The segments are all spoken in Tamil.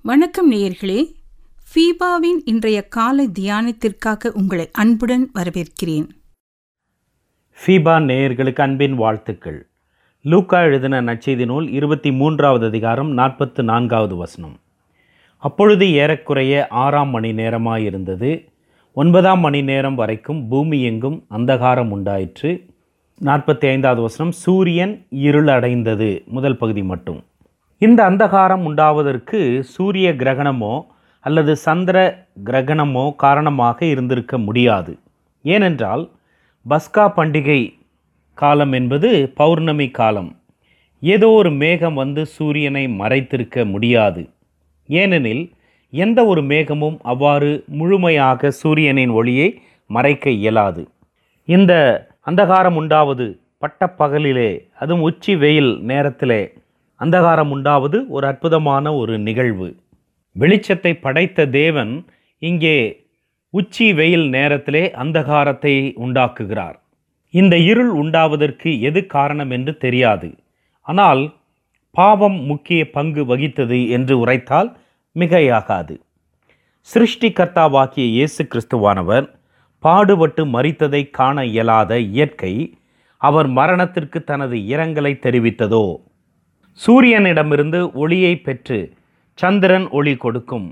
வணக்கம் நேயர்களே ஃபீபாவின் இன்றைய காலை தியானத்திற்காக உங்களை அன்புடன் வரவேற்கிறேன் ஃபீபா நேயர்களுக்கு அன்பின் வாழ்த்துக்கள் லூக்கா எழுதின நற்செய்தி நூல் இருபத்தி மூன்றாவது அதிகாரம் நாற்பத்து நான்காவது வசனம் அப்பொழுது ஏறக்குறைய ஆறாம் மணி நேரமாயிருந்தது ஒன்பதாம் மணி நேரம் வரைக்கும் பூமி எங்கும் அந்தகாரம் உண்டாயிற்று நாற்பத்தி ஐந்தாவது வசனம் சூரியன் இருளடைந்தது முதல் பகுதி மட்டும் இந்த அந்தகாரம் உண்டாவதற்கு சூரிய கிரகணமோ அல்லது சந்திர கிரகணமோ காரணமாக இருந்திருக்க முடியாது ஏனென்றால் பஸ்கா பண்டிகை காலம் என்பது பௌர்ணமி காலம் ஏதோ ஒரு மேகம் வந்து சூரியனை மறைத்திருக்க முடியாது ஏனெனில் எந்த ஒரு மேகமும் அவ்வாறு முழுமையாக சூரியனின் ஒளியை மறைக்க இயலாது இந்த அந்தகாரம் உண்டாவது பட்டப்பகலிலே அதுவும் உச்சி வெயில் நேரத்திலே அந்தகாரம் உண்டாவது ஒரு அற்புதமான ஒரு நிகழ்வு வெளிச்சத்தை படைத்த தேவன் இங்கே உச்சி வெயில் நேரத்திலே அந்தகாரத்தை உண்டாக்குகிறார் இந்த இருள் உண்டாவதற்கு எது காரணம் என்று தெரியாது ஆனால் பாவம் முக்கிய பங்கு வகித்தது என்று உரைத்தால் மிகையாகாது சிருஷ்டிகர்த்தாவாக்கிய இயேசு கிறிஸ்துவானவர் பாடுபட்டு மறித்ததை காண இயலாத இயற்கை அவர் மரணத்திற்கு தனது இரங்கலை தெரிவித்ததோ சூரியனிடமிருந்து ஒளியை பெற்று சந்திரன் ஒளி கொடுக்கும்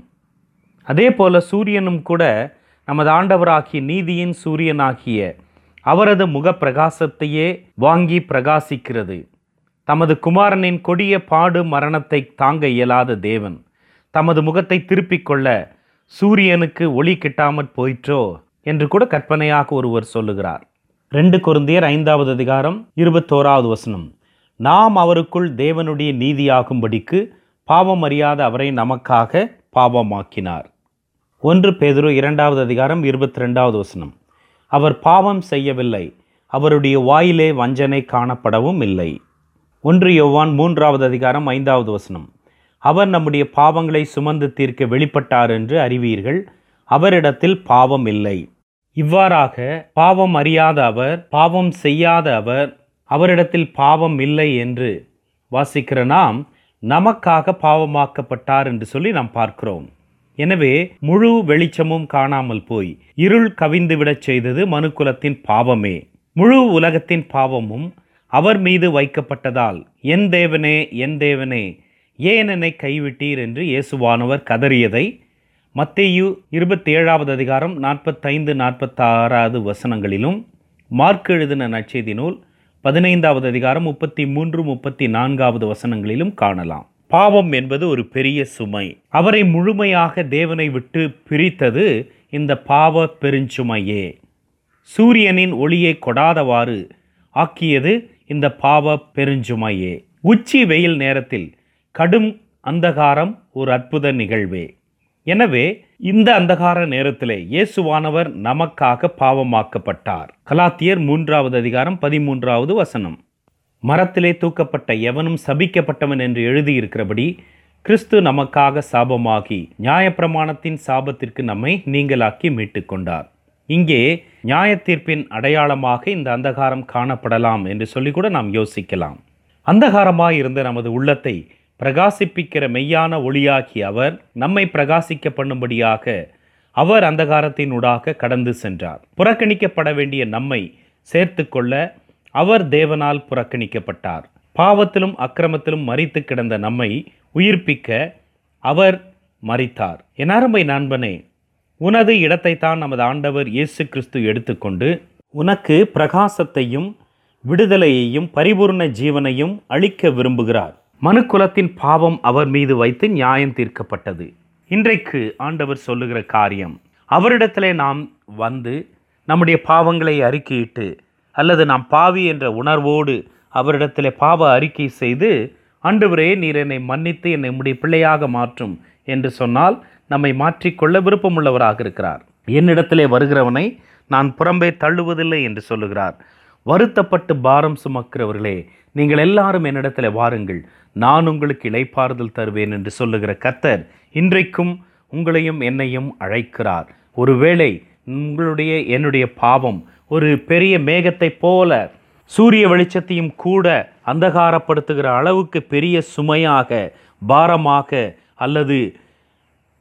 அதே போல சூரியனும் கூட நமது ஆண்டவராகிய நீதியின் சூரியனாகிய அவரது முகப்பிரகாசத்தையே வாங்கி பிரகாசிக்கிறது தமது குமாரனின் கொடிய பாடு மரணத்தை தாங்க இயலாத தேவன் தமது முகத்தை திருப்பிக் கொள்ள சூரியனுக்கு ஒளி கிட்டாமற் போயிற்றோ என்று கூட கற்பனையாக ஒருவர் சொல்லுகிறார் ரெண்டு குருந்தியர் ஐந்தாவது அதிகாரம் இருபத்தோராவது வசனம் நாம் அவருக்குள் தேவனுடைய நீதியாகும்படிக்கு பாவம் அறியாத அவரை நமக்காக பாவமாக்கினார் ஒன்று பேதுரு இரண்டாவது அதிகாரம் இருபத்தி ரெண்டாவது வசனம் அவர் பாவம் செய்யவில்லை அவருடைய வாயிலே வஞ்சனை காணப்படவும் இல்லை ஒன்று யோவான் மூன்றாவது அதிகாரம் ஐந்தாவது வசனம் அவர் நம்முடைய பாவங்களை சுமந்து தீர்க்க வெளிப்பட்டார் என்று அறிவீர்கள் அவரிடத்தில் பாவம் இல்லை இவ்வாறாக பாவம் அறியாத அவர் பாவம் செய்யாத அவர் அவரிடத்தில் பாவம் இல்லை என்று வாசிக்கிற நாம் நமக்காக பாவமாக்கப்பட்டார் என்று சொல்லி நாம் பார்க்கிறோம் எனவே முழு வெளிச்சமும் காணாமல் போய் இருள் கவிந்துவிடச் செய்தது மனுக்குலத்தின் பாவமே முழு உலகத்தின் பாவமும் அவர் மீது வைக்கப்பட்டதால் என் தேவனே என் தேவனே ஏன் என்னை கைவிட்டீர் என்று இயேசுவானவர் கதறியதை மத்தேயு இருபத்தி ஏழாவது அதிகாரம் நாற்பத்தைந்து நாற்பத்தாறாவது வசனங்களிலும் மார்க் எழுதின நற்செய்தி நூல் பதினைந்தாவது அதிகாரம் முப்பத்தி மூன்று முப்பத்தி நான்காவது வசனங்களிலும் காணலாம் பாவம் என்பது ஒரு பெரிய சுமை அவரை முழுமையாக தேவனை விட்டு பிரித்தது இந்த பாவ பெருஞ்சுமையே சூரியனின் ஒளியை கொடாதவாறு ஆக்கியது இந்த பாவ பெருஞ்சுமையே உச்சி வெயில் நேரத்தில் கடும் அந்தகாரம் ஒரு அற்புத நிகழ்வே எனவே இந்த அந்தகார நேரத்திலே இயேசுவானவர் நமக்காக பாவமாக்கப்பட்டார் கலாத்தியர் மூன்றாவது அதிகாரம் பதிமூன்றாவது வசனம் மரத்திலே தூக்கப்பட்ட எவனும் சபிக்கப்பட்டவன் என்று எழுதியிருக்கிறபடி கிறிஸ்து நமக்காக சாபமாகி நியாயப்பிரமாணத்தின் சாபத்திற்கு நம்மை நீங்களாக்கி மீட்டுக் கொண்டார் இங்கே நியாயத்தீர்ப்பின் அடையாளமாக இந்த அந்தகாரம் காணப்படலாம் என்று சொல்லி கூட நாம் யோசிக்கலாம் அந்தகாரமாய் இருந்த நமது உள்ளத்தை பிரகாசிப்பிக்கிற மெய்யான ஒளியாக்கி அவர் நம்மை பிரகாசிக்க பண்ணும்படியாக அவர் அந்தகாரத்தினூடாக கடந்து சென்றார் புறக்கணிக்கப்பட வேண்டிய நம்மை சேர்த்து கொள்ள அவர் தேவனால் புறக்கணிக்கப்பட்டார் பாவத்திலும் அக்கிரமத்திலும் மறித்து கிடந்த நம்மை உயிர்ப்பிக்க அவர் மறித்தார் என் அருமை நண்பனே உனது இடத்தைத்தான் நமது ஆண்டவர் இயேசு கிறிஸ்து எடுத்துக்கொண்டு உனக்கு பிரகாசத்தையும் விடுதலையையும் பரிபூர்ண ஜீவனையும் அளிக்க விரும்புகிறார் மனுக்குலத்தின் பாவம் அவர் மீது வைத்து நியாயம் தீர்க்கப்பட்டது இன்றைக்கு ஆண்டவர் சொல்லுகிற காரியம் அவரிடத்திலே நாம் வந்து நம்முடைய பாவங்களை அறிக்கையிட்டு அல்லது நாம் பாவி என்ற உணர்வோடு அவரிடத்திலே பாவ அறிக்கை செய்து ஆண்டவரே நீர் என்னை மன்னித்து என்னை உம்முடைய பிள்ளையாக மாற்றும் என்று சொன்னால் நம்மை மாற்றிக்கொள்ள விருப்பமுள்ளவராக இருக்கிறார் என்னிடத்திலே வருகிறவனை நான் புறம்பே தள்ளுவதில்லை என்று சொல்லுகிறார் வருத்தப்பட்டு பாரம் சுமக்கிறவர்களே நீங்கள் எல்லாரும் என்னிடத்தில் வாருங்கள் நான் உங்களுக்கு இளைப்பாறுதல் தருவேன் என்று சொல்லுகிற கர்த்தர் இன்றைக்கும் உங்களையும் என்னையும் அழைக்கிறார் ஒருவேளை உங்களுடைய என்னுடைய பாவம் ஒரு பெரிய மேகத்தைப் போல சூரிய வெளிச்சத்தையும் கூட அந்தகாரப்படுத்துகிற அளவுக்கு பெரிய சுமையாக பாரமாக அல்லது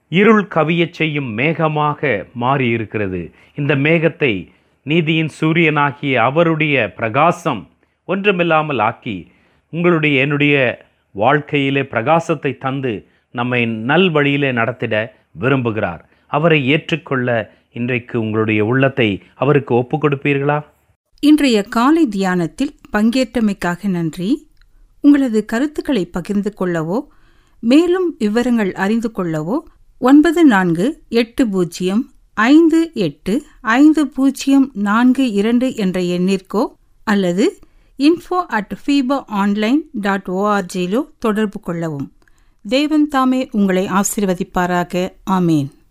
இருள் கவியச் செய்யும் மேகமாக மாறியிருக்கிறது இந்த மேகத்தை நீதியின் சூரியனாகிய அவருடைய பிரகாசம் ஒன்றுமில்லாமல் ஆக்கி உங்களுடைய என்னுடைய வாழ்க்கையிலே பிரகாசத்தை தந்து நம்மை நல் வழியிலே நடத்திட விரும்புகிறார் அவரை ஏற்றுக்கொள்ள இன்றைக்கு உங்களுடைய உள்ளத்தை அவருக்கு ஒப்பு கொடுப்பீர்களா இன்றைய காலை தியானத்தில் பங்கேற்றமைக்காக நன்றி உங்களது கருத்துக்களை பகிர்ந்து கொள்ளவோ மேலும் விவரங்கள் அறிந்து கொள்ளவோ ஒன்பது நான்கு எட்டு பூஜ்ஜியம் ஐந்து எட்டு ஐந்து பூஜ்ஜியம் நான்கு இரண்டு என்ற எண்ணிற்கோ அல்லது info at FIBA online dot ஓஆர்ஜியிலோ தொடர்பு கொள்ளவும் தேவன் தாமே உங்களை ஆசீர்வதிப்பாராக ஆமேன்